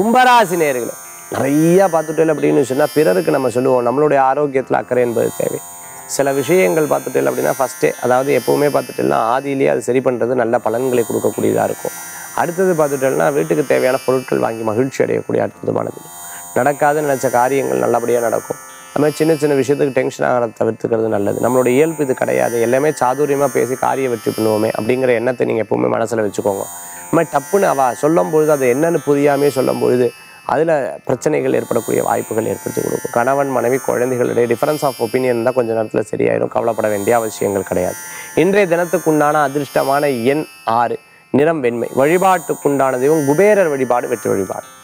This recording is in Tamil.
கும்பராசி நேர்களே நிறைய பார்த்துட்டேன் அப்படின்னு சொன்னால் பிறருக்கு நம்ம சொல்லுவோம் நம்மளுடைய ஆரோக்கியத்தில் அக்கறை என்பது தேவை சில விஷயங்கள் பார்த்துட்டேன் அப்படின்னா ஃபஸ்ட்டே அதாவது எப்போவுமே பார்த்துட்டேன்னா ஆதியிலேயே அது சரி பண்ணுறது நல்ல பலன்களை கொடுக்கக்கூடியதாக இருக்கும் அடுத்தது பார்த்துட்டேன்னா வீட்டுக்கு தேவையான பொருட்கள் வாங்கி மகிழ்ச்சி அடையக்கூடிய அற்புதமானது நடக்காதுன்னு நினச்ச காரியங்கள் நல்லபடியாக நடக்கும் அது மாதிரி சின்ன சின்ன விஷயத்துக்கு டென்ஷன் ஆகிறத தவிர்த்துக்கிறது நல்லது நம்மளுடைய இயல்பு இது கிடையாது எல்லாமே சாதுரியமாக பேசி காரிய வெற்றி பண்ணுவோமே அப்படிங்கிற எண்ணத்தை நீங்கள் எப்பவுமே மனசில் வச்சுக்கோங்க அது மாதிரி டப்புன்னு அவ சொல்லும் பொழுது அது என்னன்னு புரியாமே சொல்லும் பொழுது அதில் பிரச்சனைகள் ஏற்படக்கூடிய வாய்ப்புகள் ஏற்படுத்தி கொடுக்கும் கணவன் மனைவி குழந்தைகளுடைய டிஃபரன்ஸ் ஆஃப் ஒப்பீனியன் தான் கொஞ்ச நேரத்தில் சரியாயிடும் கவலைப்பட வேண்டிய அவசியங்கள் கிடையாது இன்றைய தினத்துக்குண்டான அதிர்ஷ்டமான எண் ஆறு நிறம் வெண்மை வழிபாட்டுக்குண்டான தெய்வம் குபேரர் வழிபாடு வெற்றி வழிபாடு